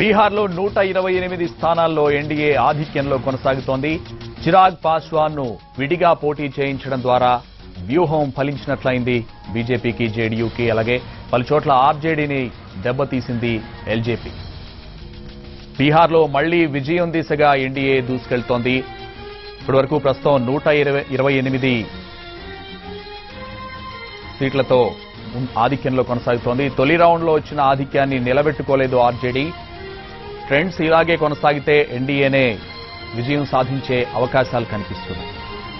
బీహార్లో నూట ఇరవై ఎనిమిది స్థానాల్లో ఎన్డీఏ ఆధిక్యంలో కొనసాగుతోంది చిరాగ్ పాస్వాన్ ను విడిగా పోటీ చేయించడం ద్వారా వ్యూహం ఫలించినట్లయింది బీజేపీకి జేడీయూకి అలాగే పలుచోట్ల ఆర్జేడీని దెబ్బతీసింది ఎల్జేపీ బీహార్లో మళ్లీ విజయం దిశగా ఎన్డీఏ దూసుకెళ్తోంది ఇప్పటివరకు ప్రస్తుతం నూట ఇరవై ఇరవై ఎనిమిది సీట్లతో ఉన్- ఆధిక్యంలో కొనసాగుతోంది తొలి రౌండ్లో వచ్చిన ఆధిక్యాన్ని నిలబెట్టుకోలేదు ఆర్జేడీ ట్రెండ్స్ ఇలాగే కొనసాగితే ఎన్డీఏనే విజయం సాధించే అవకాశాలు కనిపిస్తున్నాయి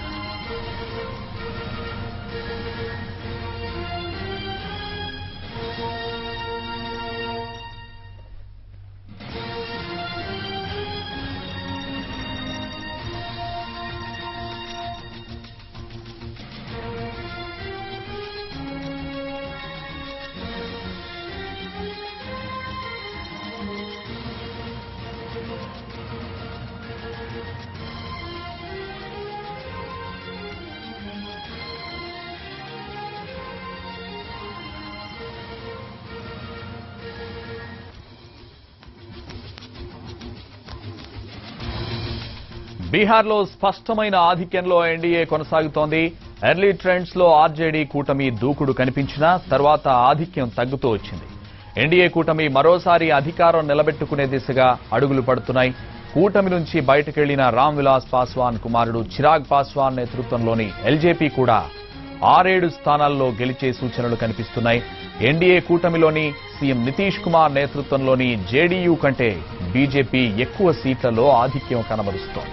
బీహార్లో స్పష్టమైన ఆధిక్యంలో ఎన్డీఏ కొనసాగుతోంది ఎర్లీ ట్రెండ్స్ లో ఆర్జేడీ కూటమి దూకుడు కనిపించినా తర్వాత ఆధిక్యం తగ్గుతూ వచ్చింది ఎన్డీఏ కూటమి మరోసారి అధికారం నిలబెట్టుకునే దిశగా అడుగులు పడుతున్నాయి కూటమి నుంచి బయటకెళ్లిన రామ్ విలాస్ పాస్వాన్ కుమారుడు చిరాగ్ పాస్వాన్ నేతృత్వంలోని ఎల్జేపీ కూడా ఆరేడు స్థానాల్లో గెలిచే సూచనలు కనిపిస్తున్నాయి ఎన్డీఏ కూటమిలోని సీఎం నితీష్ కుమార్ నేతృత్వంలోని జేడీయూ కంటే బీజేపీ ఎక్కువ సీట్లలో ఆధిక్యం కనబరుస్తోంది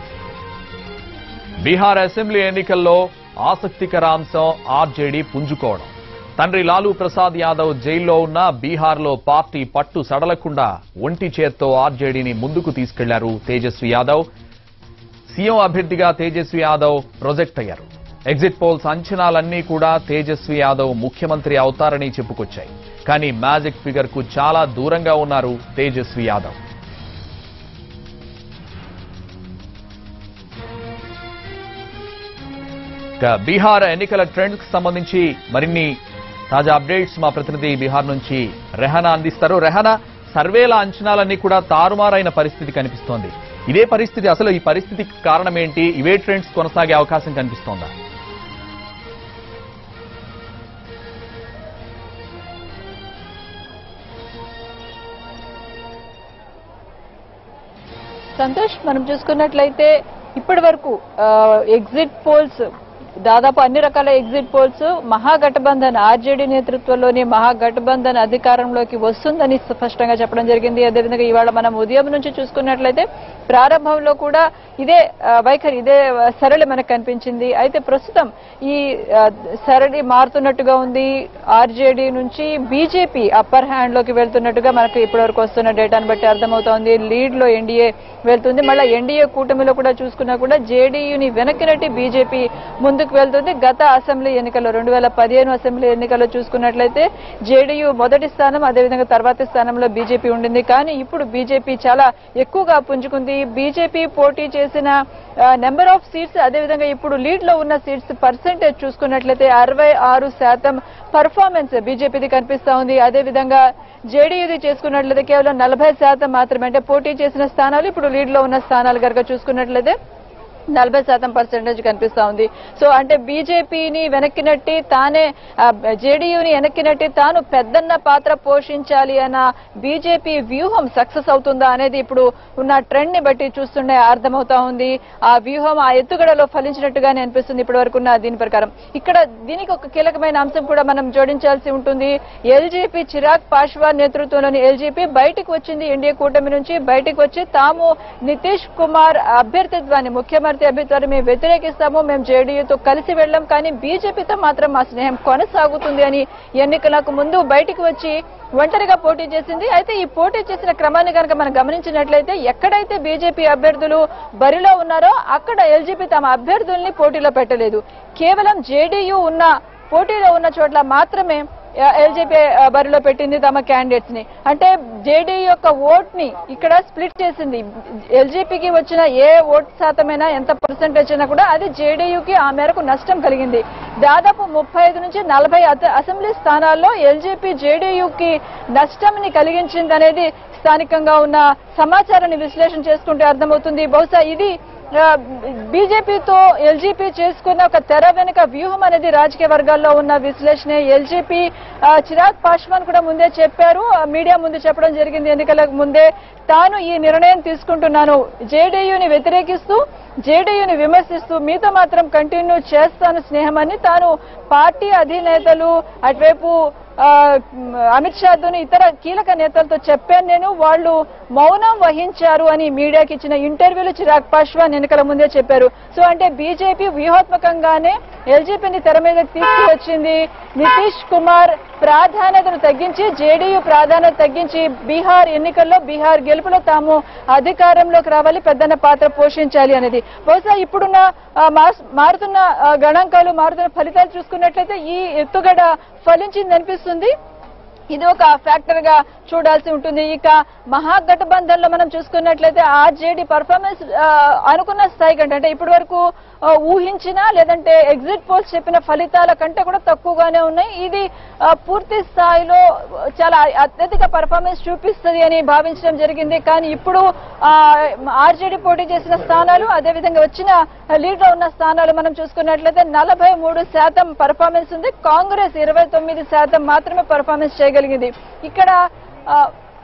బీహార్ అసెంబ్లీ ఎన్నికల్లో ఆసక్తికర అంశం ఆర్జేడీ పుంజుకోవడం తండ్రి లాలూ ప్రసాద్ యాదవ్ జైల్లో ఉన్న బీహార్లో పార్టీ పట్టు సడలకుండా ఒంటి చేత్తో ఆర్జేడీని ముందుకు తీసుకెళ్లారు తేజస్వి యాదవ్ సీఎం అభ్యర్థిగా తేజస్వి యాదవ్ ప్రొజెక్ట్ అయ్యారు ఎగ్జిట్ పోల్స్ అంచనాలన్నీ కూడా తేజస్వి యాదవ్ ముఖ్యమంత్రి అవుతారని చెప్పుకొచ్చాయి కానీ మ్యాజిక్ ఫిగర్ కు చాలా దూరంగా ఉన్నారు తేజస్వి యాదవ్ ఇక బీహార్ ఎన్నికల ట్రెండ్స్ కి సంబంధించి మరిన్ని తాజా అప్డేట్స్ మా ప్రతినిధి బీహార్ నుంచి రెహానా అందిస్తారు రెహానా సర్వేల అంచనాలన్నీ కూడా తారుమారైన పరిస్థితి కనిపిస్తోంది ఇదే పరిస్థితి అసలు ఈ పరిస్థితికి కారణం ఏంటి ఇవే ట్రెండ్స్ కొనసాగే అవకాశం కనిపిస్తోందా సంతోష్ మనం చూసుకున్నట్లయితే ఇప్పటి వరకు ఎగ్జిట్ పోల్స్ దాదాపు అన్ని రకాల ఎగ్జిట్ పోల్స్ మహాగఠబంధన్ ఆర్జేడీ నేతృత్వంలోని మహాగఠబంధన్ అధికారంలోకి వస్తుందని స్పష్టంగా చెప్పడం జరిగింది అదేవిధంగా ఇవాళ మనం ఉదయం నుంచి చూసుకున్నట్లయితే ప్రారంభంలో కూడా ఇదే ఆ, వైఖరి ఇదే ఆ, సరళి మనకు కనిపించింది అయితే ప్రస్తుతం ఈ ఆ, సరళి మారుతున్నట్టుగా ఉంది ఆర్జేడీ నుంచి బీజేపీ అప్పర్ హ్యాండ్ లోకి వెళ్తున్నట్టుగా మనకు ఇప్పటివరకు వస్తున్న డేటాను బట్టి అర్థమవుతోంది లీడ్ లో ఎన్డీఏ వెళ్తుంది మళ్ళీ ఎన్డీఏ కూటమిలో కూడా చూసుకున్నా కూడా జేడీయూని వెనక్కినట్టి బీజేపీ ముందుకు వెళ్తుంది గత అసెంబ్లీ ఎన్నికల్లో రెండు వేల పదిహేను అసెంబ్లీ ఎన్నికల్లో చూసుకున్నట్లయితే జేడీయూ మొదటి స్థానం అదేవిధంగా తర్వాతి స్థానంలో బీజేపీ ఉండింది కానీ ఇప్పుడు బీజేపీ చాలా ఎక్కువగా పుంజుకుంది బీజేపీ పోటీ చేసిన నెంబర్ ఆఫ్ సీట్స్ అదేవిధంగా ఇప్పుడు లీడ్ లో ఉన్న సీట్స్ పర్సెంటేజ్ చూసుకున్నట్లయితే అరవై ఆరు శాతం పర్ఫార్మెన్స్ బీజేపీది కనిపిస్తా ఉంది అదేవిధంగా జేడీయూది చేసుకున్నట్లయితే కేవలం నలభై శాతం మాత్రమే అంటే పోటీ చేసిన స్థానాలు ఇప్పుడు లీడ్ లో ఉన్న స్థానాలు కనుక చూసుకున్నట్లయితే నలభై శాతం పర్సెంటేజ్ కనిపిస్తా ఉంది సో అంటే బీజేపీని వెనక్కినట్టి తానే జేడీయూని వెనక్కినట్టి తాను పెద్దన్న పాత్ర పోషించాలి అన్న బీజేపీ వ్యూహం సక్సెస్ అవుతుందా అనేది ఇప్పుడు ఉన్న ట్రెండ్ ని బట్టి చూస్తుండే అర్థమవుతా ఉంది ఆ వ్యూహం ఆ ఎత్తుగడలో ఫలించినట్టుగానే అనిపిస్తుంది ఇప్పటి వరకు ఉన్న దీని ప్రకారం ఇక్కడ దీనికి ఒక కీలకమైన అంశం కూడా మనం జోడించాల్సి ఉంటుంది ఎల్జేపీ చిరాగ్ పాశ్వాన్ నేతృత్వంలోని ఎల్జేపీ బయటకు వచ్చింది ఎన్డీఏ కూటమి నుంచి బయటకు వచ్చి తాము నితీష్ కుమార్ అభ్యర్థిత్వాన్ని ముఖ్యమంత్రి అభ్యర్థిత్వాన్ని మేము వ్యతిరేకిస్తాము మేము జేడీయూతో కలిసి వెళ్ళాం కానీ బీజేపీతో మాత్రం మా స్నేహం కొనసాగుతుంది అని ఎన్నికలకు ముందు బయటికి వచ్చి ఒంటరిగా పోటీ చేసింది అయితే ఈ పోటీ చేసిన క్రమాన్ని కనుక మనం గమనించినట్లయితే ఎక్కడైతే బీజేపీ అభ్యర్థులు బరిలో ఉన్నారో అక్కడ ఎల్జీపీ తమ అభ్యర్థుల్ని పోటీలో పెట్టలేదు కేవలం జేడీయూ ఉన్న పోటీలో ఉన్న చోట్ల మాత్రమే ఎల్జేపీ బరిలో పెట్టింది తమ క్యాండిడేట్స్ ని అంటే జేడీ యొక్క ఓట్ ని ఇక్కడ స్ప్లిట్ చేసింది ఎల్జేపీకి వచ్చిన ఏ ఓట్ శాతమైనా ఎంత పర్సెంటేజ్ అయినా కూడా అది జేడీయూకి ఆ మేరకు నష్టం కలిగింది దాదాపు ముప్పై ఐదు నుంచి నలభై అత- అసెంబ్లీ స్థానాల్లో ఎల్జేపీ జేడీయూకి నష్టం ని కలిగించింది అనేది స్థానికంగా ఉన్న సమాచారాన్ని విశ్లేషణ చేసుకుంటే అర్థమవుతుంది బహుశా ఇది ఆ, బీజేపీతో ఎల్జీపీ చేసుకున్న ఒక తెర వెనుక వ్యూహం అనేది రాజకీయ వర్గాల్లో ఉన్న విశ్లేషణ ఎల్జీపీ చిరాగ్ పాశ్వాన్ కూడా ముందే చెప్పారు ఆ, మీడియా ముందు చెప్పడం జరిగింది ఎన్నికలకు ముందే తాను ఈ నిర్ణయం తీసుకుంటున్నాను జేడీయూని వ్యతిరేకిస్తూ జేడీయూని విమర్శిస్తూ మీతో మాత్రం కంటిన్యూ చేస్తాను స్నేహమని తాను పార్టీ అధినేతలు అటువైపు ఆ, అమిత్ షాతోని ఇతర కీలక నేతలతో చెప్పాను నేను వాళ్ళు మౌనం వహించారు అని మీడియాకి ఇచ్చిన ఇంటర్వ్యూలో చిరాగ్ పాశ్వాన్ ఎన్నికల ముందే చెప్పారు సో అంటే బీజేపీ వ్యూహాత్మకంగానే ఎల్జీపీని తెర మీదకి తీసుకువచ్చింది నితీష్ కుమార్ ప్రాధాన్యతను తగ్గించి జేడీయూ ప్రాధాన్యత తగ్గించి బీహార్ ఎన్నికల్లో బీహార్ గెలుపులో తాము అధికారంలోకి రావాలి పెద్దన్న పాత్ర పోషించాలి అనేది బహుశా ఇప్పుడున్న ఆ, మాస్- మారుతున్న ఆ, గణాంకాలు మారుతున్న ఫలితాలు చూసుకున్నట్లయితే ఈ ఎత్తుగడ ఫలించింది అనిపిస్తుంది ఇది ఒక ఫ్యాక్టర్ గా చూడాల్సి ఉంటుంది ఇక మహాగఠబంధన్ లో మనం చూసుకున్నట్లయితే ఆర్జేడీ పర్ఫార్మెన్స్ అనుకున్న స్థాయి కంటే అంటే ఇప్పటి వరకు ఆ, ఊహించిన లేదంటే ఎగ్జిట్ పోల్స్ చెప్పిన ఫలితాల కంటే కూడా తక్కువగానే ఉన్నాయి ఇది ఆ, పూర్తి స్థాయిలో చాలా అత్యధిక పర్ఫార్మెన్స్ చూపిస్తుంది అని భావించడం జరిగింది కానీ ఇప్పుడు ఆర్జేడీ పోటీ చేసిన స్థానాలు అదేవిధంగా వచ్చిన లీడ్ లో ఉన్న స్థానాలు మనం చూసుకున్నట్లయితే నలభై మూడు శాతం పర్ఫార్మెన్స్ ఉంది కాంగ్రెస్ ఇరవై తొమ్మిది శాతం మాత్రమే పర్ఫార్మెన్స్ చేయగలిగింది ఇక్కడ ఆ,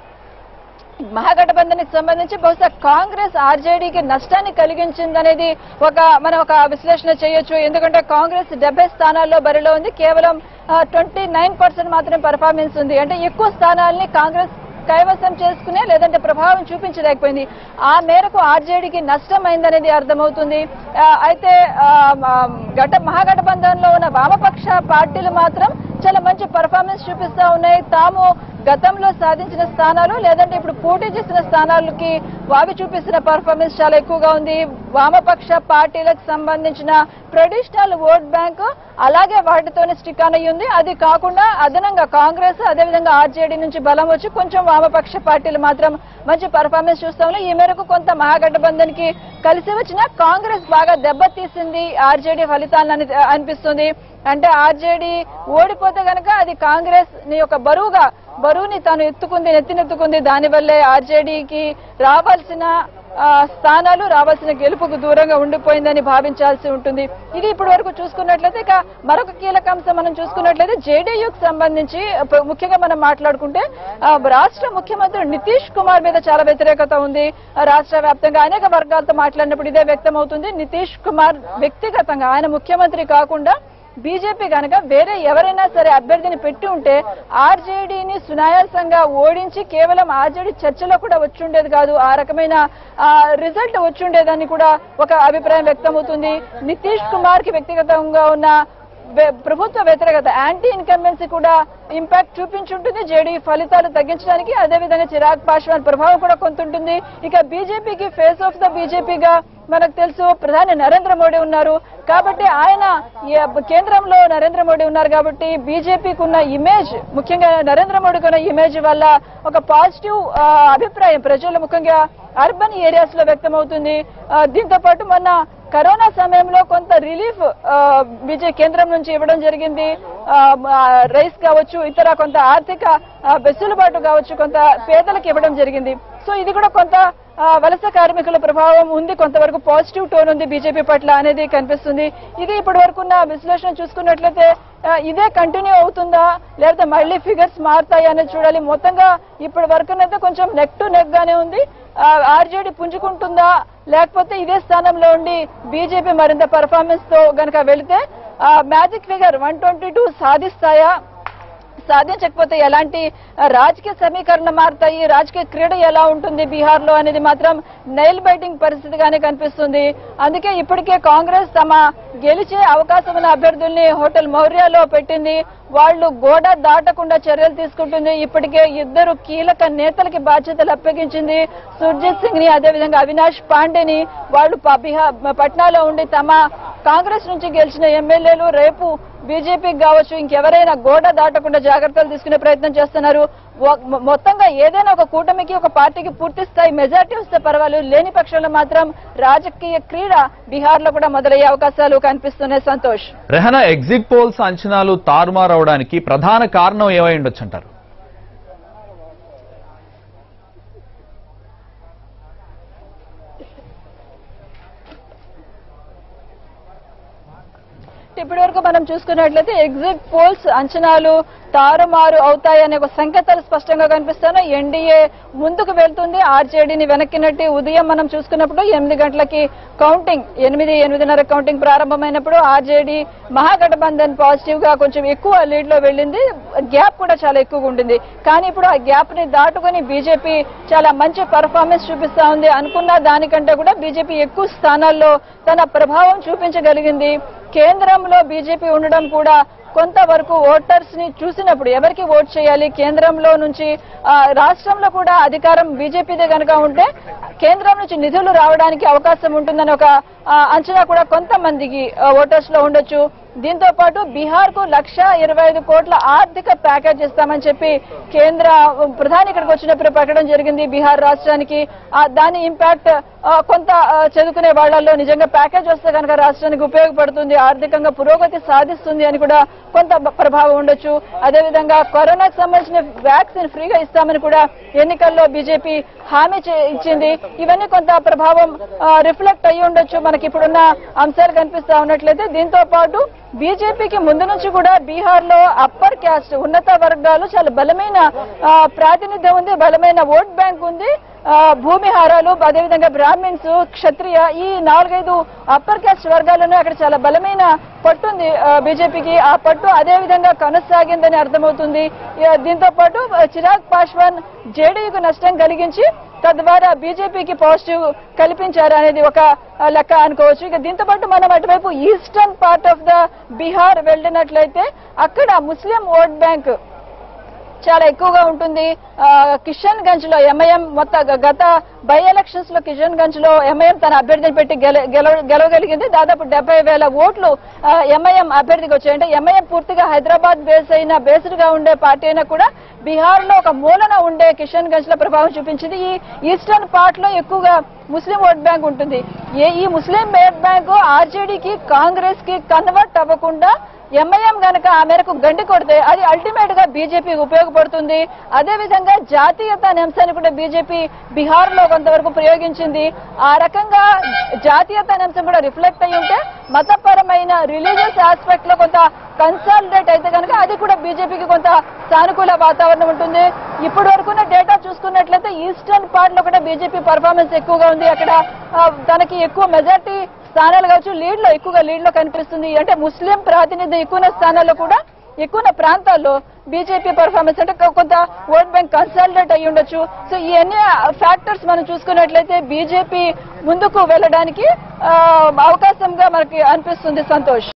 మహాగఠబంధన్కి సంబంధించి బహుశా కాంగ్రెస్ ఆర్జేడీకి నష్టాన్ని కలిగించిందనేది ఒక మనం ఒక విశ్లేషణ చేయొచ్చు ఎందుకంటే కాంగ్రెస్ డెబ్బై స్థానాల్లో బరిలో ఉంది కేవలం ట్వంటీ నైన్ పర్సెంట్ మాత్రమే పర్ఫార్మెన్స్ ఉంది అంటే ఎక్కువ స్థానాల్ని కాంగ్రెస్ కైవసం చేసుకునే లేదంటే ప్రభావం చూపించలేకపోయింది ఆ మేరకు ఆర్జేడీకి నష్టం అయిందనేది అర్థమవుతుంది ఆ, అయితే ఆ, ఆ, ఘట మహాగఠబంధన్లో ఉన్న వామపక్ష పార్టీలు మాత్రం చాలా మంచి పర్ఫార్మెన్స్ చూపిస్తా ఉన్నాయి తాము గతంలో సాధించిన స్థానాలు లేదంటే ఇప్పుడు పోటీ చేసిన స్థానాలకి వావి చూపిస్తున్న పర్ఫార్మెన్స్ చాలా ఎక్కువగా ఉంది వామపక్ష పార్టీలకు సంబంధించిన ట్రెడిషనల్ ఓట్ బ్యాంక్ అలాగే వాటితోనే స్టిక్ అని ఉంది అది కాకుండా అదనంగా కాంగ్రెస్ అదేవిధంగా ఆర్జేడీ నుంచి బలం వచ్చి కొంచెం వామపక్ష పార్టీలు మాత్రం మంచి పర్ఫార్మెన్స్ చూస్తా ఉన్నాయి ఈ మేరకు కొంత మహాగఠబంధన్ కి కలిసి వచ్చిన కాంగ్రెస్ బాగా దెబ్బతీసింది ఆర్జేడీ ఫలితాలను అనిపిస్తుంది అంటే ఆర్జేడీ ఓడిపోతే గనక అది కాంగ్రెస్ ని యొక్క బరువుగా బరువుని తాను ఎత్తుకుంది నెత్తినెత్తుకుంది దానివల్లే ఆర్జేడీకి రావాల్సిన ఆ, స్థానాలు రావాల్సిన గెలుపుకు దూరంగా ఉండిపోయిందని భావించాల్సి ఉంటుంది ఇది ఇప్పటి వరకు చూసుకున్నట్లయితే ఇక మరొక కీలక అంశం మనం చూసుకున్నట్లయితే జేడీయూకి సంబంధించి ప- ముఖ్యంగా మనం మాట్లాడుకుంటే ఆ, రాష్ట్ర ముఖ్యమంత్రి నితీష్ కుమార్ మీద చాలా వ్యతిరేకత ఉంది ఆ, రాష్ట్ర వ్యాప్తంగా అనేక వర్గాలతో మాట్లాడినప్పుడు ఇదే వ్యక్తం అవుతుంది నితీష్ కుమార్ వ్యక్తిగతంగా ఆయన ముఖ్యమంత్రి కాకుండా బీజేపీ కనుక వేరే ఎవరైనా సరే అభ్యర్థిని పెట్టి ఉంటే ఆర్జేడీని సునాయాసంగా ఓడించి కేవలం ఆర్జేడీ చర్చలో కూడా వచ్చి ఉండేది కాదు ఆ రకమైన రిజల్ట్ వచ్చి ఉండేదని కూడా ఒక అభిప్రాయం వ్యక్తమవుతుంది నితీష్ కుమార్ కి వ్యక్తిగతంగా ఉన్న వె- ప్రభుత్వ వ్యతిరేకత యాంటీ ఇన్కంబెన్సీ కూడా ఇంపాక్ట్ చూపించుంటుంది జేడీ ఫలితాలు తగ్గించడానికి అదేవిధంగా చిరాగ్ పాశ్వాన్ ప్రభావం కూడా కొంత ఉంటుంది ఇక బీజేపీకి ఫేస్ ఆఫ్ ద బీజేపీగా మనకు తెలుసు ప్రధాని నరేంద్ర మోడీ ఉన్నారు కాబట్టి ఆయన ఈ కేంద్రంలో నరేంద్ర మోడీ ఉన్నారు కాబట్టి బీజేపీకి ఉన్న ఇమేజ్ ముఖ్యంగా నరేంద్ర మోడీకి ఉన్న ఇమేజ్ వల్ల ఒక పాజిటివ్ అభిప్రాయం ప్రజలు ముఖ్యంగా అర్బన్ ఏరియాస్ లో వ్యక్తమవుతుంది ఆ, దీంతో పాటు మొన్న కరోనా సమయంలో కొంత రిలీఫ్ బీజే కేంద్రం నుంచి ఇవ్వడం జరిగింది ఆ, ఆ, రైస్ కావచ్చు ఇతర కొంత ఆర్థిక ఆ, వెసులుబాటు కావచ్చు కొంత పేదలకు ఇవ్వడం జరిగింది సో ఇది కూడా కొంత ఆ, వలస కార్మికుల ప్రభావం ఉంది కొంతవరకు పాజిటివ్ టోన్ ఉంది బీజేపీ పట్ల అనేది కనిపిస్తుంది ఇది ఇప్పటి వరకు ఉన్న విశ్లేషణ చూసుకున్నట్లయితే ఆ, ఇదే కంటిన్యూ అవుతుందా లేకపోతే మళ్ళీ ఫిగర్స్ మారుతాయా అనేది చూడాలి మొత్తంగా ఇప్పటి వరకునైతే కొంచెం నెక్ టు నెక్ గానే ఉంది ఆర్జేడీ పుంజుకుంటుందా లేకపోతే ఇదే స్థానంలో ఉండి బీజేపీ మరింత పర్ఫార్మెన్స్ తో గనక వెళితే magic figure one twenty two సాధిస్తాయా సాధించకపోతే ఎలాంటి ఆ, రాజకీయ సమీకరణ మారుతాయి రాజకీయ క్రీడ ఎలా ఉంటుంది బీహార్ లో అనేది మాత్రం నైల్ బైటింగ్ పరిస్థితిగానే కనిపిస్తుంది అందుకే ఇప్పటికే కాంగ్రెస్ తమ గెలిచే అవకాశం ఉన్న అభ్యర్థుల్ని హోటల్ మౌర్యాలో పెట్టింది వాళ్ళు గోడ దాటకుండా చర్యలు తీసుకుంటుంది ఇప్పటికే ఇద్దరు కీలక నేతలకి బాధ్యతలు అప్పగించింది సుర్జిత్ సింగ్ ని అదేవిధంగా అవినాష్ పాండేని వాళ్ళు ప- బిహార్ పట్నాలో ఉండి తమ కాంగ్రెస్ నుంచి గెలిచిన ఎమ్మెల్యేలు రేపు బీజేపీకి కావచ్చు ఇంకెవరైనా గోడ దాటకుండా జాగ్రత్తలు తీసుకునే ప్రయత్నం చేస్తున్నారు ఒ- మొ- మొత్తంగా ఏదైనా ఒక కూటమికి ఒక పార్టీకి పూర్తి స్థాయి మెజార్టీ వస్తే పర్వాలేదు లేని పక్షంలో మాత్రం రాజకీయ క్రీడ బీహార్ లో కూడా మొదలయ్యే అవకాశాలు కనిపిస్తున్నాయి సంతోష్ రెహనా ఎగ్జిట్ పోల్స్ అంచనాలు తారుమారవడానికి ప్రధాన కారణం ఏమై ఉండొచ్చు అంటారు ఇప్పటి వరకు మనం చూసుకున్నట్లయితే ఎగ్జిట్ పోల్స్ అంచనాలు తారుమారు అవుతాయనే ఒక సంకేతాలు స్పష్టంగా కనిపిస్తున్నాయి ఎన్డీఏ ముందుకు వెళ్తుంది ఆర్జేడీని వెనక్కి నెట్టి ఉదయం మనం చూసుకున్నప్పుడు ఎనిమిది గంటలకి కౌంటింగ్ ఎనిమిది ఎనిమిదిన్నర కౌంటింగ్ ప్రారంభమైనప్పుడు ఆర్జేడీ మహాగఠబంధన్ పాజిటివ్ గా కొంచెం ఎక్కువ లీడ్ లో వెళ్ళింది గ్యాప్ కూడా చాలా ఎక్కువగా ఉండింది కానీ ఇప్పుడు ఆ గ్యాప్ ని దాటుకుని బీజేపీ చాలా మంచి పర్ఫార్మెన్స్ చూపిస్తా ఉంది అనుకున్న దానికంటే కూడా బీజేపీ ఎక్కువ స్థానాల్లో తన ప్రభావం చూపించగలిగింది కేంద్రంలో బీజేపీ ఉండడం కూడా కొంతవరకు ఓటర్స్ ని చూసినప్పుడు ఎవరికి ఓట్ చేయాలి కేంద్రంలో నుంచి ఆ, రాష్ట్రంలో కూడా అధికారం బీజేపీదే కనుక ఉంటే కేంద్రం నుంచి నిధులు రావడానికి అవకాశం ఉంటుందని ఒక ఆ, అంచనా కూడా కొంతమందికి ఓటర్స్ లో ఉండొచ్చు దీంతో పాటు బీహార్ కు లక్ష ఇరవై ఐదు కోట్ల ఆర్థిక ప్యాకేజ్ ఇస్తామని చెప్పి కేంద్ర ప్రధాని ఇక్కడికి వచ్చినప్పుడు ప్రకటన జరిగింది బీహార్ రాష్ట్రానికి ఆ, దాని ఇంపాక్ట్ కొంత ఆ, చదువుకునే వాళ్ళల్లో నిజంగా ప్యాకేజ్ వస్తే కనుక రాష్ట్రానికి ఉపయోగపడుతుంది ఆర్థికంగా పురోగతి సాధిస్తుంది అని కూడా కొంత బ- ప్రభావం ఉండొచ్చు అదేవిధంగా కరోనాకు సంబంధించిన వ్యాక్సిన్ ఫ్రీగా ఇస్తామని కూడా ఎన్నికల్లో బీజేపీ హామీ చే- ఇచ్చింది ఇవన్నీ కొంత ప్రభావం రిఫ్లెక్ట్ అయ్యి ఉండొచ్చు మనకి ఇప్పుడున్న అంశాలు కనిపిస్తా ఉన్నట్లయితే దీంతో పాటు బీజేపీకి ముందు నుంచి కూడా బీహార్ లో అప్పర్ క్యాస్ట్ ఉన్నత వర్గాలు చాలా బలమైన ఆ, ప్రాతినిధ్యం ఉంది బలమైన ఓట్ బ్యాంక్ ఉంది ఆ, భూమి హారాలు అదేవిధంగా బ్రాహ్మిన్స్ క్షత్రియ ఈ నాలుగైదు అప్పర్ క్యాస్ట్ వర్గాలను అక్కడ చాలా బలమైన పట్టుంది బీజేపీకి ఆ పట్టు అదే విధంగా కొనసాగిందని అర్థమవుతుంది ఇక దీంతో పాటు ఆ, చిరాగ్ పాశ్వాన్ జేడీయూకు నష్టం కలిగించి తద్వారా బీజేపీకి పాజిటివ్ కల్పించారు అనేది ఒక ఆ, లెక్క అనుకోవచ్చు ఇక దీంతో పాటు మనం అటువైపు eastern part of the Bihar వెళ్ళినట్లయితే అక్కడ ముస్లిం ఓట్ బ్యాంక్ చాలా ఎక్కువగా ఉంటుంది ఆ, కిషన్ గంజ్ లో ఎంఐఎం మొత్తం గ- గత బై ఎలక్షన్స్ లో కిషన్ గంజ్ లో ఎంఐఎం తన అభ్యర్థిని పెట్టి గెల- గెలవ- గెలవగలిగింది దాదాపు డెబ్బై వేల ఓట్లు ఎంఐఎం అభ్యర్థికి వచ్చాయి అంటే ఎంఐఎం పూర్తిగా హైదరాబాద్ బేస్ అయిన బేస్డ్ గా ఉండే పార్టీ అయినా కూడా బీహార్ లో ఒక మూలన ఉండే కిషన్ గంజ్ లో ప్రభావం చూపించింది ఈ ఈస్టర్న్ పార్ట్ లో ఎక్కువగా ముస్లిం ఓట్ బ్యాంక్ ఉంటుంది ఏ ఈ ముస్లిం ఓట్ బ్యాంకు ఆర్జేడీకి కాంగ్రెస్ కి కన్వర్ట్ అవ్వకుండా ఎంఐఎం గనక ఆ మేరకు గండి కొడితే అది అల్టిమేట్ గా బీజేపీకి ఉపయోగపడుతుంది అదే విధంగా జాతీయత అనే అంశాన్ని కూడా బీజేపీ బీహార్ లో కొంతవరకు ప్రయోగించింది ఆ రకంగా జాతీయత అనే అంశం కూడా రిఫ్లెక్ట్ అయి ఉంటే మతపరమైన రిలీజియస్ ఆస్పెక్ట్ లో కొంత కన్సాలిడేట్ అయితే కనుక అది కూడా బీజేపీకి కొంత సానుకూల వాతావరణం ఉంటుంది ఇప్పటి వరకున్న డేటా చూసుకున్నట్లయితే ఈస్టర్న్ పార్ట్ లో కూడా బీజేపీ పర్ఫార్మెన్స్ ఎక్కువగా ఉంది అక్కడ ఆ, తనకి ఎక్కువ మెజార్టీ స్థానాలు కావచ్చు లీడ్ లో ఎక్కువగా లీడ్ లో కనిపిస్తుంది అంటే ముస్లిం ప్రాతినిధ్యం ఎక్కువ స్థానాల్లో కూడా ఎక్కువ ప్రాంతాల్లో బీజేపీ పర్ఫార్మెన్స్ అంటే కొ- కొంత ఓట్ బ్యాంక్ కన్సాలిడేట్ అయ్యి ఉండొచ్చు సో ఈ అన్ని ఫ్యాక్టర్స్ మనం చూసుకున్నట్లయితే బీజేపీ ముందుకు వెళ్ళడానికి ఆ, అవకాశంగా మనకి అనిపిస్తుంది సంతోష్